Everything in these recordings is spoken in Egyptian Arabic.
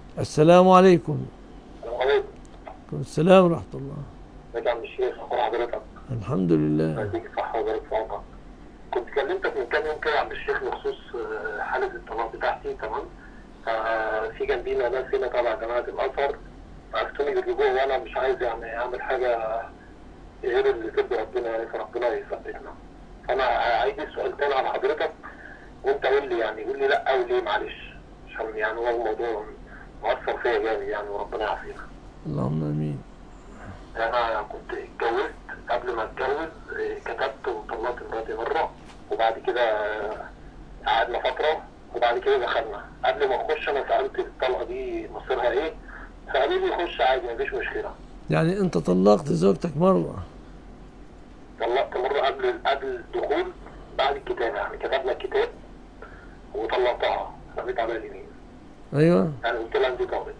السلام عليكم السلام عليكم عليكم السلام ورحمة الله ازيك يا عم الشيخ اخبار حضرتك الحمد لله يديك الصحة ويبارك في عمرك كنت كلمتك من كام يوم كده يا عم الشيخ بخصوص آه، حالة الطلاق بتاعتي تمام آه، في جنبينا ناس هنا تبع جماعة الأزهر عرفتوني بالرجوع وأنا مش عايز يعني أعمل حاجة غير اللي ترضي ربنا يعني فربنا يثبتنا فأنا عايز سؤال تاني على حضرتك وأنت قول لي يعني قول لي لأ أو ليه معلش عشان يعني هو الموضوع مؤثر فيا جامد يعني وربنا يعافينا اللهم امين انا كنت اتجوزت قبل ما اتجوز آه، كتبت وطلقت مراتي مره وبعد كده آه، قعدنا فتره وبعد كده دخلنا قبل ما اخش انا سالت الطلقه دي مصيرها ايه فقالوا لي خش عادي مفيش مشكله يعني انت طلقت زوجتك مرة طلقت مره قبل قبل الدخول بعد الكتاب يعني كتبنا الكتاب وطلقتها رميت على اليمين ايوه يعني قلت لها انت طالق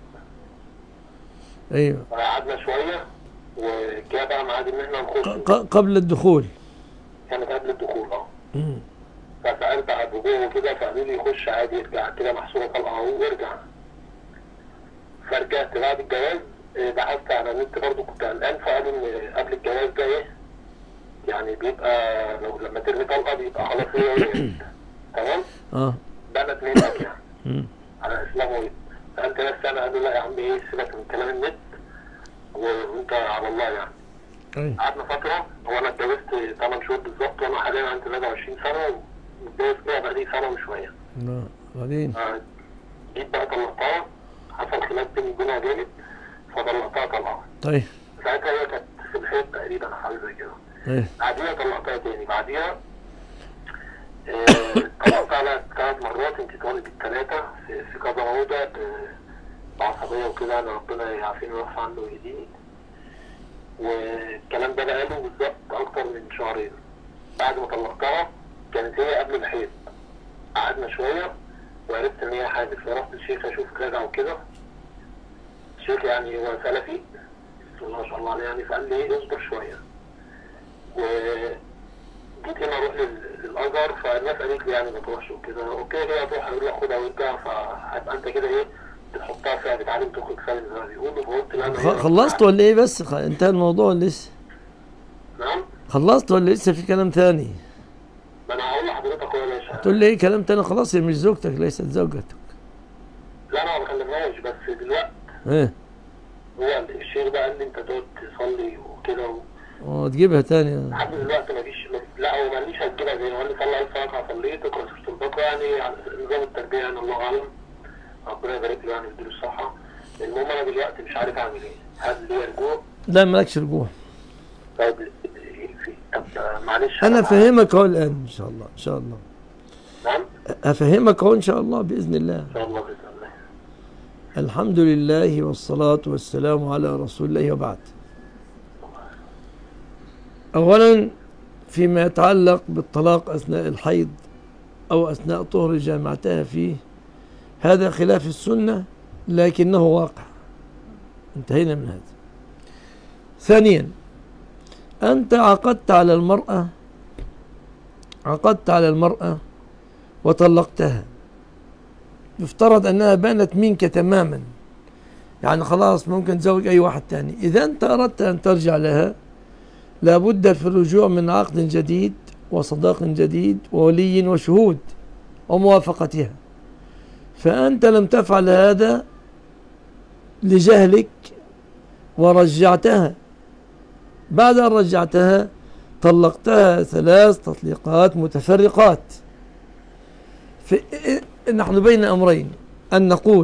ايوه قعدنا شويه وجاء بقى ميعاد ان احنا ق- نخش ق- قبل الدخول كانت قبل الدخول اه مم. فسألت على الرجوع وكده فقالوا لي خش عادي ارجع كده محسوبة طلقة اهو وارجع فرجعت بعد الجواز آه، بحثت على النت برضه كنت قلقان فقالوا ان قبل الجواز ده ايه يعني بيبقى لو لما ترمي طلقة بيبقى خلاص هي وقعت تمام اه بنت منك يعني مم. على اسلام وقعت سألت ناس انا قالوا لا يا عم ايه سيبك من كلام النت و- وانت على الله يعني ايوه قعدنا فترة هو أنا اتجوزت 8 شهور بالظبط وأنا حاليا عندي 23 سنة ومتجوز كده بقالي سنة وشوية. لا بعدين آه، جيت بقى طلقتها حصل خلاف بيني وبينها جامد فطلقتها طلقة. طيب ساعتها هي كانت في الحيط تقريبا حاجة زي كده. ايه بعديها طلقتها تاني بعديها آه، طلقتها على ثلاث مرات انت طالب الثلاثة في في كذا موضع ب- بعصبية وكده أنا ربنا يعافيني ويعفى عنه ويهديني. والكلام ده بقاله بالظبط أكتر من شهرين. بعد ما طلقتها كانت هي قبل الحيض. قعدنا شوية وعرفت إن هي حامل فرحت الشيخ أشوف كذا وكده. الشيخ يعني هو سلفي بسم الله ما شاء الله عليه يعني فقال لي إيه اصبر شوية. وجيت هنا اروح لل- للازهر فالناس قالت لي يعني ما تروحش وكده اوكي هي تروح هيقول لك خدها وارجع فهتبقى انت كده ايه بتحطها فيها بتعلم تخرج سالم زي ما بيقولوا فقلت لا أنا خ- إيه، خلصت ولا ايه بس خ- انتهى الموضوع ولا لسه نعم خلصت ولا لسه في كلام تاني ما انا هقول لحضرتك هو ليش تقول لي ايه كلام تاني خلاص هي مش زوجتك ليست زوجتك لا انا ما بكلمهاش بس دلوقتي ايه هو الشيخ بقى قال لي انت تقعد تصلي وكده و- وتجيبها تاني لحد دلوقتي ما فيش لا هو ما قاليش هتجيبها زي ما قال لي صلي ألف ركعه صليت اقرا سوره البقره يعني على نظام التربيه يعني الله اعلم ربنا يبارك له يعني ويديله الصحه المهم انا دلوقتي مش عارف اعمل ايه هل لي رجوع لا مالكش رجوع طيب في طب معلش انا مع- افهمك اهو الان ان شاء الله ان شاء الله نعم افهمك اهو ان شاء الله باذن الله ان شاء الله باذن الله الحمد لله والصلاة والسلام على رسول الله وبعد أولا فيما يتعلق بالطلاق أثناء الحيض أو أثناء طهر جامعتها فيه هذا خلاف السنة لكنه واقع انتهينا من هذا ثانيا أنت عقدت على المرأة عقدت على المرأة وطلقتها يفترض أنها بانت منك تماما يعني خلاص ممكن تزوج أي واحد تاني إذا أنت أردت أن ترجع لها لابد في الرجوع من عقد جديد وصداق جديد وولي وشهود وموافقتها فأنت لم تفعل هذا لجهلك ورجعتها بعد أن رجعتها طلقتها ثلاث تطليقات متفرقات في نحن بين أمرين أن نقول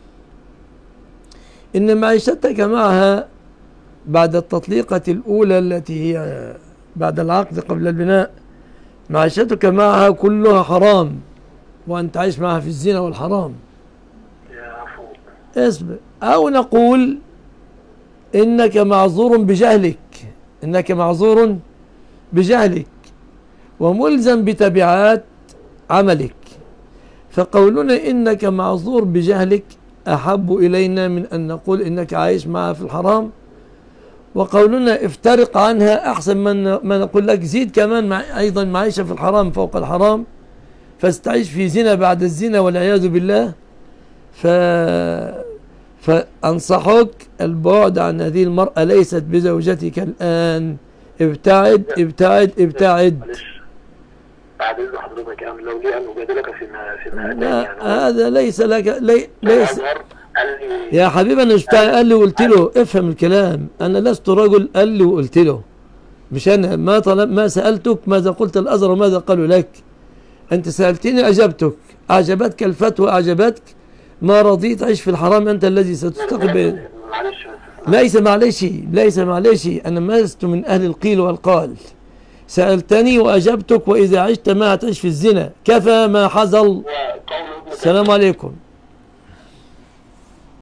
إن معيشتك معها بعد التطليقة الأولى التي هي بعد العقد قبل البناء معيشتك معها كلها حرام وأنت عايش معها في الزنا والحرام يا عفو اصبر أو نقول إنك معذور بجهلك إنك معذور بجهلك وملزم بتبعات عملك فقولنا إنك معذور بجهلك أحب إلينا من أن نقول إنك عايش معها في الحرام وقولنا افترق عنها أحسن من ما نقول لك زيد كمان مع أيضا معيشة في الحرام فوق الحرام فاستعيش في زنا بعد الزنا والعياذ بالله ف فأنصحك البعد عن هذه المرأة ليست بزوجتك الآن ابتعد ابتعد ابتعد معلش بعد اذن حضرتك يعني لو لي ان اجادلك في ما في ما لا يعني هذا ليس لك لي ليس الأزهر قال لي يا حبيبي انا مش بتاع قال لي وقلت له افهم الكلام انا لست رجل قال لي وقلت له مش انا ما طلب ما سالتك ماذا قلت الازهر وماذا قالوا لك انت سالتني اجبتك اعجبتك الفتوى اعجبتك ما رضيت عيش في الحرام انت الذي ستستقبل معلش بس ليس معلش ليس معلش انا ما لست من اهل القيل والقال سالتني واجبتك واذا عشت ما تعيش في الزنا كفى ما حصل قول ابن السلام عليكم